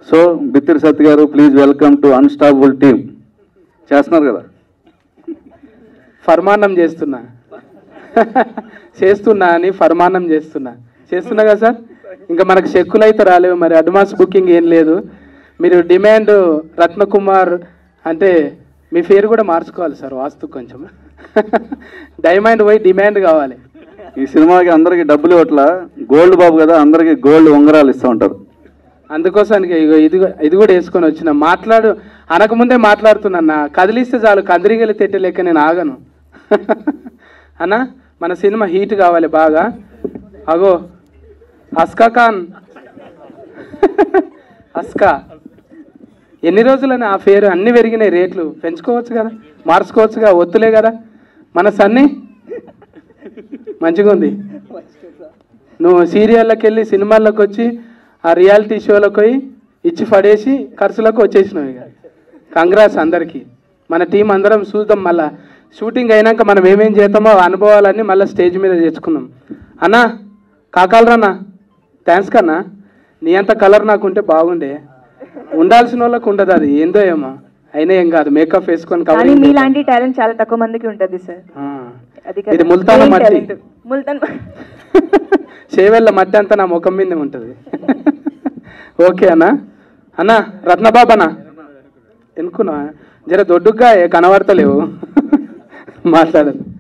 So Bithiri Sathya garu please welcome to unstoppable team చేస్తున్నారు కదా ఫర్మానం చేస్తున్నా చేస్తున్నా అని ఫర్మానం చేస్తున్నా చేస్తున్నా కదా సార్ ఇంకా మనకు చెక్కులు అయితే రాలేవు మరి అడ్వాన్స్ బుకింగ్ ఏం లేదు మీరు డిమాండ్ రత్నకుమార్ అంటే మీ పేరు కూడా మార్చుకోవాలి సార్ వాస్తు కొంచెం డైమండ్ పోయి డిమాండ్ కావాలి ఈ సినిమాకి అందరికి డబ్బులు ఇవ్వట్లా గోల్డ్ బాబు కదా అందరికి గోల్డ్ ఉంగరాలు ఇస్తూ ఉంటారు అందుకోసానికి ఇగో ఇది కూడా- ఇది కూడా వేసుకొని వచ్చిన మాట్లాడు అనకముందే మాట్లాడుతున్నా కదిలిస్తే చాలు కందిరిగలి తెట్టే లెక్క నేను ఆగను అన్న మన సినిమా హీట్ కావాలి బాగా అగో అస్కా ఖాన్ అస్కా ఎన్ని రోజులని ఆ పేరు అన్ని పెరిగినాయి రేట్లు పెంచుకోవచ్చు కదా మార్చుకోవచ్చుగా వద్దులే కదా మన సన్ని మంచిగా ఉంది నువ్వు సీరియల్లోకి వెళ్ళి సినిమాల్లోకి వచ్చి ఆ రియాలిటీ షోలకు పోయి ఇచ్చి పడేసి ఖర్చులకు వచ్చేసినావు ఇక కంగ్రాట్స్ అందరికీ మన టీం అందరం చూద్దాం మళ్ళా షూటింగ్ అయినాక మనం ఏమేం చేస్తామో ఆ అనుభవాలన్నీ మళ్ళీ స్టేజ్ మీద తెచ్చుకుందాం అన్నా కాకాలరానా థ్యాంక్స్ కన్నా నీ అంత కలర్ నాకు ఉంటే బాగుండే ఉండాల్సిన వాళ్ళకు ఉండదు అది ఏందో ఏమో అయినా ఏం కాదు మేకప్ వేసుకొని కానీ cover మీలాంటి టాలెంట్ చాలా తక్కువ మందికి ఉంటుంది సార్ ఆ. అది ఇది ముల్తాను మట్టి ముల్తాన్ చేవెళ్ళ మట్టి అంతా నా ముఖం మీదే ఉంటుంది ఓకే అన్న అన్న రత్నబాబనా ఎనుకున్నా జర దొడ్డుగా కనబడతలేవు మాట్లాడదు